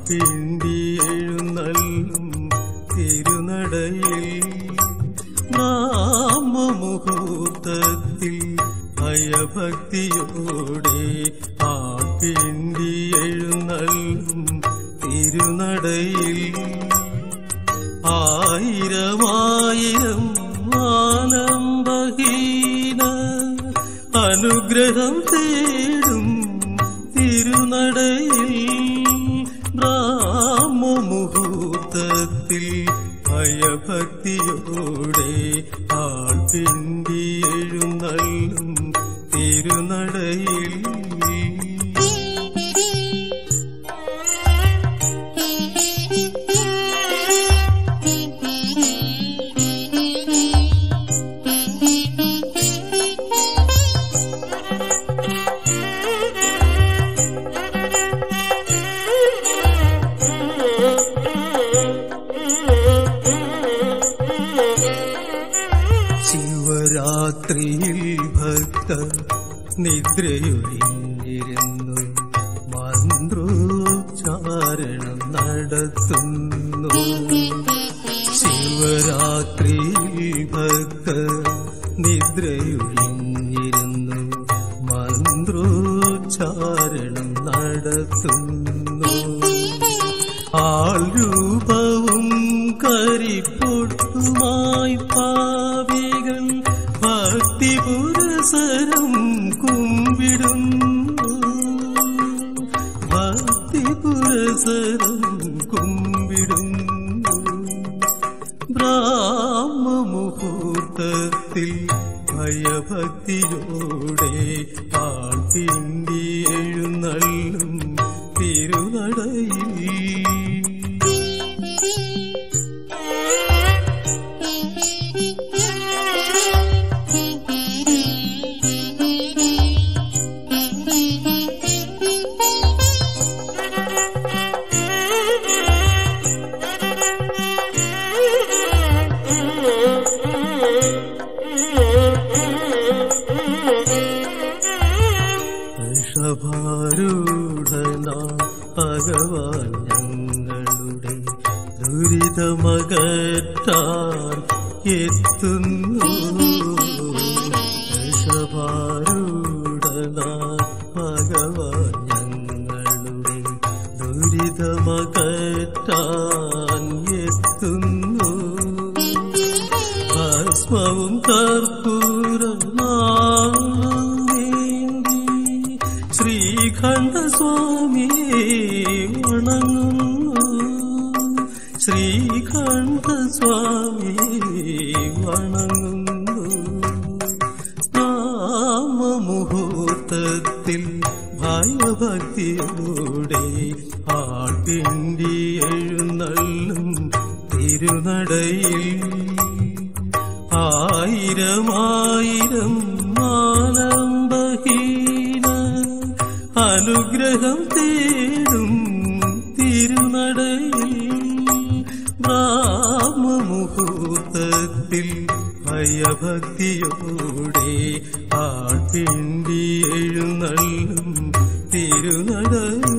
ആൾപിണ്ടി എഴുന്നള്ളും തിരുനടയിൽ നാമമുഹൂർത്തത്തിൽ ഭയഭക്തിയോടെ ആൾപിണ്ടി എഴുന്നള്ളും തിരുനടയിൽ ആയിരമായിരം ആലംബഹീന അനുഗ്രഹം തേടും തിരുനടയിൽ ബ്രാഹ്മമുഹൂർത്തത്തിൽ ഭയഭക്തിയോടെ ആൾപിണ്ടി എഴുന്നള്ളും തിരുനടയിൽ ശിവരാത്രിയിൽ ഭക്ത നിദ്രയൊഴിഞ്ഞിരുന്നു മന്ത്രോച്ചാരണം നടത്തുന്നു ശിവരാത്രിയിൽ ഭക്ത നിദ്രയൊഴിഞ്ഞിരുന്നു മന്ത്രോച്ചാരണം നടത്തുന്നു ആൾ രൂപവും കരിപ്പൊട്ടുമായി പാവികൾ ഭക്തി പുരസരം കുമ്പിടുന്നു ഭക്തി പുരസരം കുമ്പിടുന്നു ബ്രാഹ്മമുഹൂർത്തത്തിൽ ഭയഭക്തിയോടെ ആൾപിണ്ടി എഴുന്നള്ളും തിരുനടയിൽ വൃഷഭാരൂഢന ഭഗവാൻ ഞങ്ങളുടെ ദുരിതമകറ്റാൻ എത്തുന്നു വൃഷഭാരൂഢന ഭഗവാൻ ഞങ്ങളുടെ ദുരിതമകറ്റാൻ എത്തുന്നു ഭസ്മവും കർപ്പൂരമാവേണ്ടി ശ്രീകണ്ഠസ്വാമിയെ വണങ്ങുന്നു ശ്രീകണ്ഠസ്വാമിയെ വണങ്ങുന്നു നാമമുഹൂർത്തത്തിൽ ഭയഭക്തിയോടെ ആട്ടിണ്ടി എഴുന്നള്ളും തിരുനടയിൽ ആയിരമായിരം ആലംബഹീന അനുഗ്രഹം തേടും തിരുനടയിൽ ബ്രാഹ്മമുഹൂർത്തത്തിൽ ഭയഭക്തിയോടെ ആട്ടിണ്ടി എഴുന്നള്ളും തിരുനടയിൽ